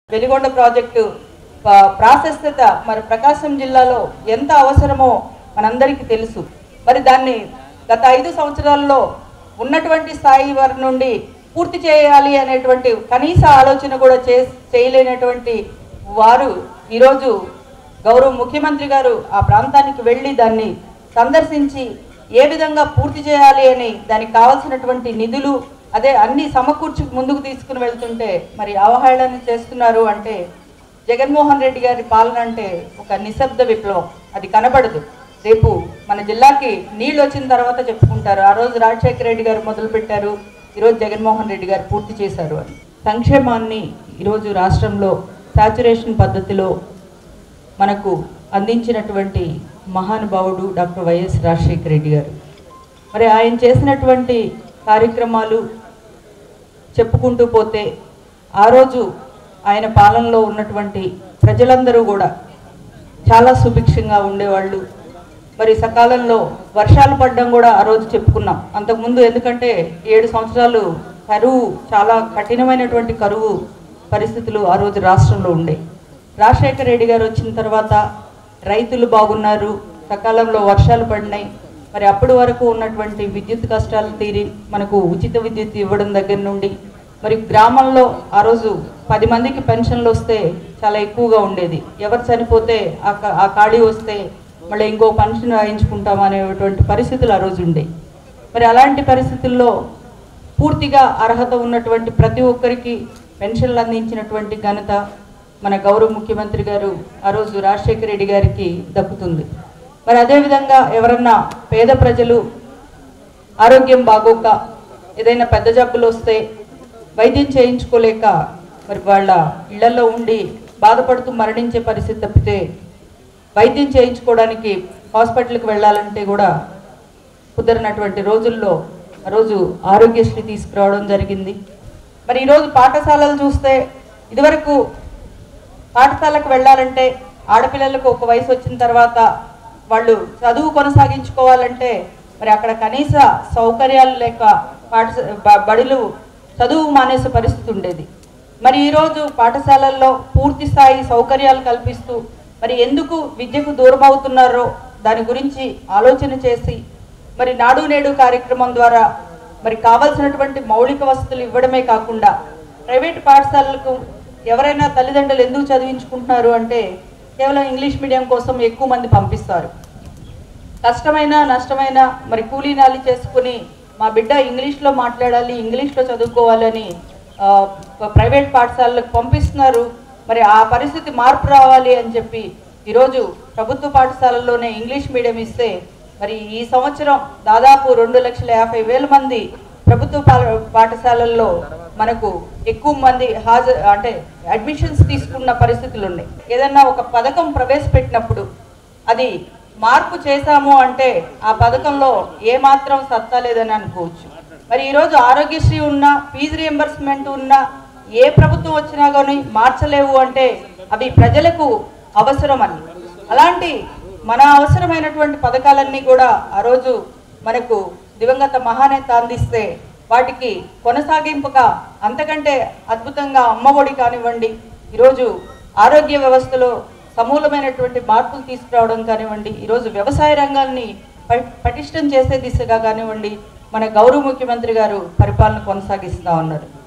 Veligonda project ప- ప్రాశస్త్యత మరి ప్రకాశం జిల్లాలో ఎంత అవసరమో మనందరికీ తెలుసు మరి దాన్ని గత ఐదు సంవత్సరాల్లో ఉన్నటువంటి స్థాయి వారి నుండి పూర్తి చేయాలి అనేటువంటి కనీస ఆలోచన కూడా చే చేయలేనటువంటి వారు ఈరోజు గౌరవ ముఖ్యమంత్రి గారు ఆ ప్రాంతానికి వెళ్ళి దాన్ని సందర్శించి ఏ విధంగా పూర్తి చేయాలి అని దానికి కావాల్సినటువంటి నిధులు అదే అన్ని సమకూర్చి ముందుకు తీసుకుని వెళ్తుంటే మరి అవహేళన చేస్తున్నారు అంటే జగన్మోహన్ రెడ్డి గారి పాలన అంటే ఒక నిశ్శబ్ద విప్లవం అది కనబడదు రేపు మన జిల్లాకి నీళ్ళు వచ్చిన తర్వాత చెప్పుకుంటారు ఆ రోజు రాజశేఖర రెడ్డి గారు మొదలు పెట్టారు ఈరోజు జగన్మోహన్ రెడ్డి గారు పూర్తి చేశారు అని సంక్షేమాన్ని ఈరోజు రాష్ట్రంలో సాచురేషన్ పద్ధతిలో మనకు అందించినటువంటి మహానుభావుడు డాక్టర్ వైఎస్ రాజశేఖర రెడ్డి గారు మరి ఆయన చేసినటువంటి కార్యక్రమాలు చెప్పుకుంటూ పోతే ఆ రోజు ఆయన పాలనలో ఉన్నటువంటి ప్రజలందరూ కూడా చాలా సుభిక్షంగా ఉండేవాళ్ళు మరి సకాలంలో వర్షాలు పడడం కూడా ఆ రోజు చెప్పుకున్నాం అంతకుముందు ఎందుకంటే ఏడు సంవత్సరాలు కరువు చాలా కఠినమైనటువంటి కరువు పరిస్థితులు ఆ రోజు రాష్ట్రంలో ఉండే రాజశేఖర రెడ్డి గారు వచ్చిన తర్వాత రైతులు బాగున్నారు సకాలంలో వర్షాలు పడినాయి మరి అప్పటి వరకు ఉన్నటువంటి విద్యుత్ కష్టాలు తీరి మనకు ఉచిత విద్యుత్ ఇవ్వడం దగ్గర నుండి మరి గ్రామంలో ఆ రోజు పది మందికి పెన్షన్లు వస్తే చాలా ఎక్కువగా ఉండేది ఎవరు చనిపోతే ఆ క- ఆ ఖాళీ వస్తే మళ్ళీ ఇంకో పెన్షన్ రాయించుకుంటాం అనేటువంటి పరిస్థితులు ఆ రోజు ఉండే మరి అలాంటి పరిస్థితుల్లో పూర్తిగా అర్హత ఉన్నటువంటి ప్రతి ఒక్కరికి పెన్షన్లు అందించినటువంటి ఘనత మన గౌరవ ముఖ్యమంత్రి గారు ఆ రోజు రాజశేఖర రెడ్డి గారికి దక్కుతుంది మరి అదేవిధంగా ఎవరన్నా పేద ప్రజలు ఆరోగ్యం బాగోక ఏదైనా పెద్ద జబ్బులు వస్తే వైద్యం చేయించుకోలేక మరి వాళ్ళ ఇళ్లలో ఉండి బాధపడుతూ మరణించే పరిస్థితి తప్పితే వైద్యం చేయించుకోవడానికి హాస్పిటల్కి వెళ్ళాలంటే కూడా కుదరనటువంటి రోజుల్లో ఆ రోజు ఆరోగ్యశ్రీ తీసుకురావడం జరిగింది మరి ఈరోజు పాఠశాలలు చూస్తే ఇదివరకు పాఠశాలకు వెళ్ళాలంటే ఆడపిల్లలకు ఒక వయసు వచ్చిన తర్వాత వాళ్ళు చదువు కొనసాగించుకోవాలంటే మరి అక్కడ కనీస సౌకర్యాలు లేక పాఠశ బ- బడులు చదువు మానేసే పరిస్థితి ఉండేది మరి ఈరోజు పాఠశాలల్లో పూర్తి స్థాయి సౌకర్యాలు కల్పిస్తూ మరి ఎందుకు విద్యకు దూరం అవుతున్నారో దాని గురించి ఆలోచన చేసి మరి నాడు నేడు కార్యక్రమం ద్వారా మరి కావాల్సినటువంటి మౌలిక వసతులు ఇవ్వడమే కాకుండా ప్రైవేట్ పాఠశాలలకు ఎవరైనా తల్లిదండ్రులు ఎందుకు చదివించుకుంటున్నారు అంటే కేవలం ఇంగ్లీష్ మీడియం కోసం ఎక్కువ మంది పంపిస్తారు కష్టమైన నష్టమైన మరి కూలీ నాలి చేసుకుని మా బిడ్డ ఇంగ్లీష్లో మాట్లాడాలి ఇంగ్లీష్లో చదువుకోవాలని ఆ, ప్రైవేట్ పాఠశాలలకు పంపిస్తున్నారు మరి ఆ పరిస్థితి మార్పు రావాలి అని చెప్పి ఈరోజు ప్రభుత్వ పాఠశాలల్లోనే ఇంగ్లీష్ మీడియం ఇస్తే మరి ఈ సంవత్సరం దాదాపు రెండు లక్షల యాభై వేల మంది ప్రభుత్వ పా- పాఠశాలల్లో మనకు ఎక్కువ మంది హాజరు అంటే అడ్మిషన్స్ తీసుకున్న పరిస్థితులు ఉన్నాయి ఏదన్నా ఒక పథకం ప్రవేశపెట్టినప్పుడు అది మార్పు చేశాము అంటే ఆ పథకంలో ఏ మాత్రం సత్తా లేదని అనుకోవచ్చు మరి ఈరోజు ఆరోగ్యశ్రీ ఉన్నా ఫీజు రియంబర్స్మెంట్ ఉన్నా ఏ ప్రభుత్వం వచ్చినా కానీ మార్చలేవు అంటే అవి ప్రజలకు అవసరమని అలాంటి మన అవసరమైనటువంటి పథకాలన్నీ కూడా ఆ రోజు మనకు దివంగత మహానేత అందిస్తే వాటికి కొనసాగింపుగా అంతకంటే అద్భుతంగా అమ్మఒడి కానివ్వండి ఈరోజు ఆరోగ్య వ్యవస్థలో సమూలమైనటువంటి మార్పులు తీసుకురావడం కానివ్వండి ఈరోజు వ్యవసాయ రంగాన్ని ప- పటిష్టం చేసే దిశగా కానివ్వండి మన గౌరవ ముఖ్యమంత్రి గారు పరిపాలన కొనసాగిస్తూ ఉన్నారు